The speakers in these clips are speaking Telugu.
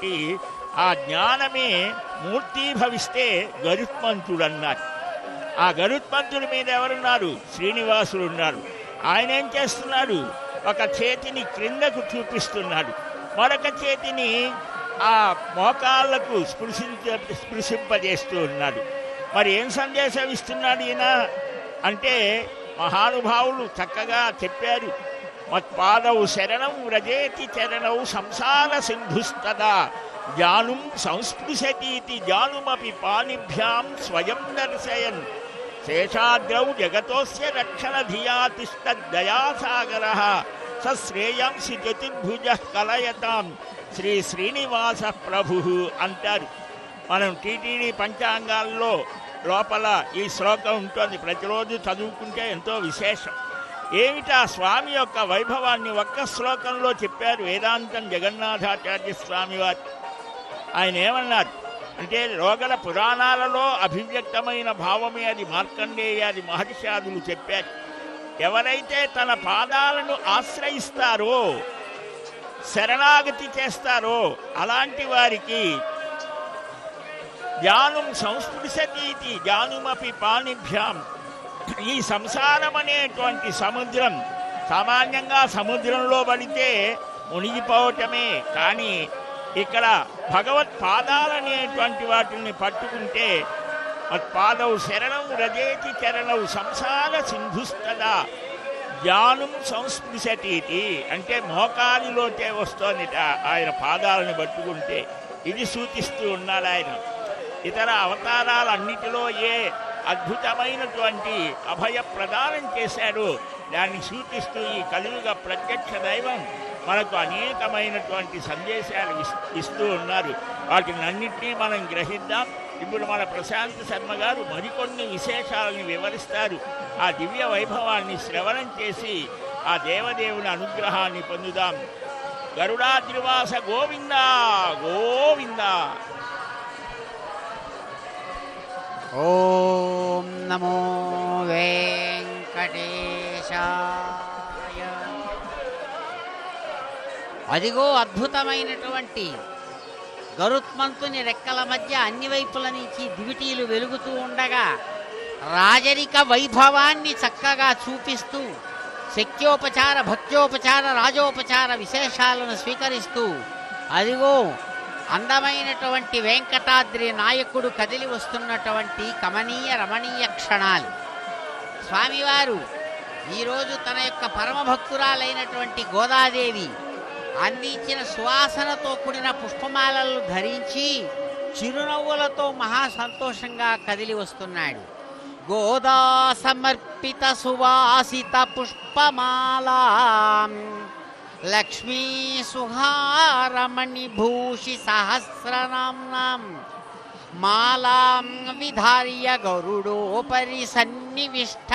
కాబట్టి ఆ జ్ఞానమే మూర్తీభవిస్తే గరుత్మంతుడు అన్నారు ఆ గరుత్మంతుడి మీద ఎవరున్నారు శ్రీనివాసుడు ఉన్నారు ఆయన ఏం చేస్తున్నాడు ఒక చేతిని క్రిందకు చూపిస్తున్నాడు మరొక చేతిని ఆ మోకాళ్లకు స్పృశించ స్పృశింపజేస్తూ ఉన్నాడు మరి ఏం సందేశం ఇస్తున్నాడు ఈయన అంటే మహానుభావులు చక్కగా చెప్పారు మత్పాదౌ శరణం వ్రజేతి చరణౌ సంసార సింధుస్తదా జానుం సంస్పృశతీతి జానుమపి పానిభ్యాం స్వయం దర్శయన్ శేషాద్రౌ జగతోస్య రక్షణ ధియా తిష్టదయాసాగర స శ్రేయాంసి చతుర్భుజ కలయతాం శ్రీ శ్రీనివాస ప్రభు అంటారు మనం టీటీడీ పంచాంగాల్లో లోపల ఈ శ్లోకం ఉంటుంది ప్రతిరోజు చదువుకుంటే ఎంతో విశేషం ఏమిటా స్వామి యొక్క వైభవాన్ని ఒక్క శ్లోకంలో చెప్పారు వేదాంతం జగన్నాథాచార్య స్వామి వారు ఆయన ఏమన్నారు అంటే రోగల పురాణాలలో అభివ్యక్తమైన భావమే అది మార్కండేయాది మహర్షాదులు చెప్పారు ఎవరైతే తన పాదాలను ఆశ్రయిస్తారో శరణాగతి చేస్తారో అలాంటి వారికి జానుం సంస్పృశతీతి జానుమపి పాణిభ్యాం ఈ సంసారం అనేటువంటి సముద్రం సామాన్యంగా సముద్రంలో పడితే మునిగిపోవటమే కానీ ఇక్కడ భగవత్ పాదాలనేటువంటి వాటిని పట్టుకుంటే మత్పాదౌ శరణం రజేతి చరణం సంసార సింధుస్తదా జ్ఞానం సంస్పృశతీతి అంటే మోకాలిలోకే వస్తోందిట ఆయన పాదాలను పట్టుకుంటే ఇది సూచిస్తూ ఉన్నాడు ఆయన ఇతర అవతారాలన్నిటిలో ఏ అద్భుతమైనటువంటి అభయ ప్రదానం చేశాడు దాన్ని సూచిస్తూ ఈ కలియుగ ప్రత్యక్ష దైవం మనకు అనేకమైనటువంటి సందేశాలు ఇస్- ఇస్తూ ఉన్నారు వాటిని అన్నింటినీ మనం గ్రహిద్దాం ఇప్పుడు మన ప్రశాంత్ శర్మ గారు మరికొన్ని విశేషాలను వివరిస్తారు ఆ దివ్య వైభవాన్ని శ్రవణం చేసి ఆ దేవదేవుని అనుగ్రహాన్ని పొందుదాం గరుడాద్రివాస గోవింద గోవింద ఓం నమో వెంకటేశాయ అదిగో అద్భుతమైనటువంటి గరుత్మంతుని రెక్కల మధ్య అన్ని వైపుల నుంచి దివిటీలు వెలుగుతూ ఉండగా రాజరిక వైభవాన్ని చక్కగా చూపిస్తూ శక్యోపచార భక్త్యోపచార రాజోపచార విశేషాలను స్వీకరిస్తూ అదిగో అందమైనటువంటి వెంకటాద్రి నాయకుడు కదిలి వస్తున్నటువంటి కమనీయ రమణీయ క్షణాలు స్వామివారు ఈరోజు తన యొక్క పరమ భక్తురాలైనటువంటి గోదాదేవి అందించిన సువాసనతో కూడిన పుష్పమాలలు ధరించి చిరునవ్వులతో మహా సంతోషంగా కదిలి వస్తున్నాడు గోదా సమర్పిత సువాసిత పుష్పమాలా లక్ష్మీ సుహారమణి భూషి సహస్రనామ్నాం మాలాం విధార్య గరుడోపరి సన్నివిష్ట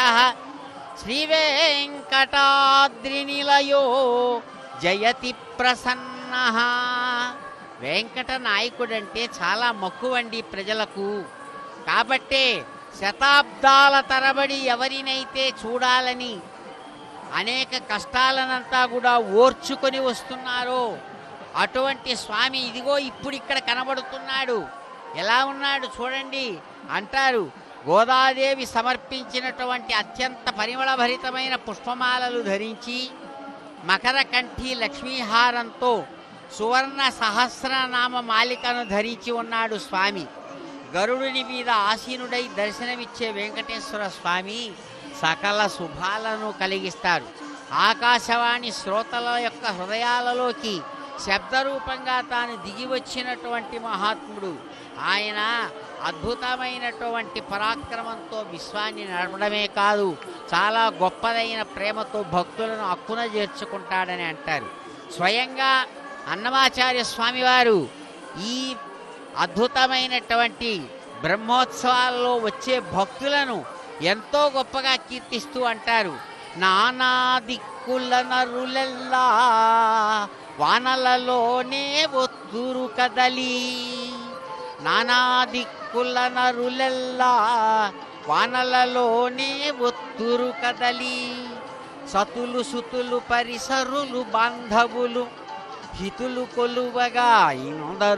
శ్రీవేంకటాద్రినిలయో జయతి ప్రసన్న వెంకట నాయకుడంటే చాలా మక్కువండి ప్రజలకు కాబట్టే శతాబ్దాల తరబడి ఎవరినైతే చూడాలని అనేక కష్టాలనంతా కూడా ఓర్చుకొని వస్తున్నారో అటువంటి స్వామి ఇదిగో ఇప్పుడు ఇక్కడ కనబడుతున్నాడు ఎలా ఉన్నాడు చూడండి అంటారు గోదాదేవి సమర్పించినటువంటి అత్యంత పరిమళభరితమైన పుష్పమాలలు ధరించి మకర కంఠి లక్ష్మీహారంతో సువర్ణ సహస్రనామ మాలికను ధరించి ఉన్నాడు స్వామి గరుడుని మీద ఆసీనుడై దర్శనమిచ్చే వెంకటేశ్వర స్వామి సకల శుభాలను కలిగిస్తారు ఆకాశవాణి శ్రోతల యొక్క హృదయాలలోకి శబ్దరూపంగా తాను దిగి వచ్చినటువంటి మహాత్ముడు ఆయన అద్భుతమైనటువంటి పరాక్రమంతో విశ్వాన్ని నడపడమే కాదు చాలా గొప్పదైన ప్రేమతో భక్తులను అక్కున చేర్చుకుంటాడని అంటారు స్వయంగా అన్నమాచార్య స్వామివారు ఈ అద్భుతమైనటువంటి బ్రహ్మోత్సవాల్లో వచ్చే భక్తులను ఎంతో గొప్పగా కీర్తిస్తూ అంటారు నానా దిక్కుల నరులెల్లా వానలలోనే ఒత్తురు కదలి నానా దిక్కుల నరులెల్లా వానలలోనే ఒత్తురు కదలి సతులు సుతులు పరిసరులు బాంధవులు హితులు కొలువగా ఇందరు